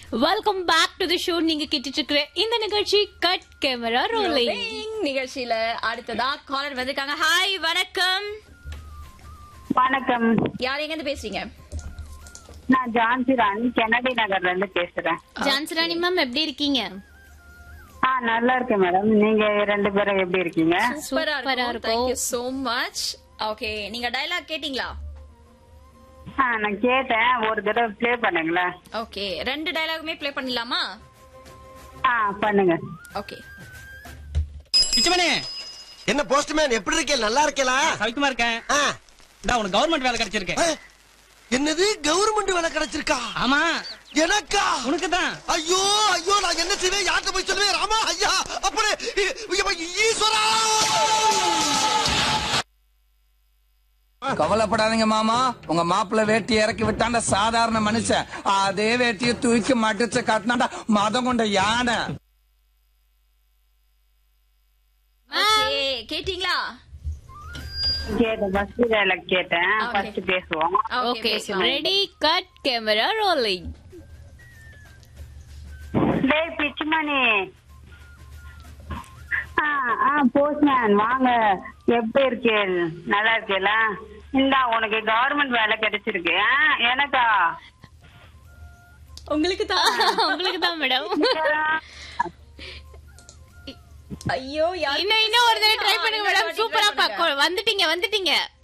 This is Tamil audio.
Welcome back to the show நீங்க கேட்டுட்டு இருக்கிற இந்த நிகழ்ச்சி கட் கேமரா ரோலிங் Rolling நிகழ்ச்சியில அடுத்ததா காலர் வந்திருக்காங்க ஹாய் வணக்கம் வணக்கம் யார் எங்க இருந்து பேசுறீங்க நான் ஜான்சி ராணி கெனடி நகர்ல இருந்து பேசுறேன் ஜான்சராணி மேம் எப்படி இருக்கீங்க ஆ நல்லா இருக்கேன் மேடம் நீங்க ரெண்டு பேரும் எப்படி இருக்கீங்க சூப்பரா சூப்பரா இருக்கும் இருக்கும். Thank you so much okay நீங்க டயலாக் கேட்டிங்களா ஆ நான் கேட்டேன் ஒரு தடவை ப்ளே பண்ணுங்களேன் ஓகே ரெண்டு டயலாகுமே ப்ளே பண்ணிடலாமா ஆ பண்ணுங்க ஓகே பிச்சமணி என்ன போஸ்ட்மேன் எப்படி இருக்கே நல்லா இருக்கேலா சவிக்குமா இருக்கேன் ஆ, இந்தா உனக்கு கவர்மெண்ட் வேலை கிடைச்சிருக்கு ஆ, என்னது கவர்மெண்ட் வேலை கிடைச்சிருக்கா ஆமா எனக்கா உனக்கு தான் ஐயோ ஐயோ நான் என்ன செய்வேன் யார்கிட்ட போய் சொல்லுவேன் ராமா ஐயா அப்பனே இ- இ- ஈஸ்வரா கவலைப்படாதீங்க மாமா உங்க மாப்பிள்ள வேட்டி இறக்கி விட்டாண்ட சாதாரண மனுஷன் அதே வேட்டியை தூக்கி மடிச்சு கட்டினாண்டா மதம் கொண்ட யானை ஓகே கேட்டிங்களா கேட்டேன் ஃபர்ஸ்ட் டைலாக் கேட்டேன் Okay. ஃபர்ஸ்ட் பேசுவோம் ஓகே பேசலாம். ரெடி கட் கேமரா ரோலிங் டேய் பிச்சுமணி ஆ ஆ போஸ்ட்மேன் வாங்க எப்படி இருக்கே நல்லா இருக்கேல இந்தா உனக்கு கவர்மெண்ட் வேலை கிடைச்சிருக்கு ஆ, எனக்கா உங்களுக்கு தான் உங்களுக்கு தான் மேடம் ஐயோ யாரு இன்னும் இன்னும் ஒரு தடவை ட்ரை பண்ணுங்க மேடம் சூப்பரா பா- வந்துட்டீங்க வந்துட்டீங்க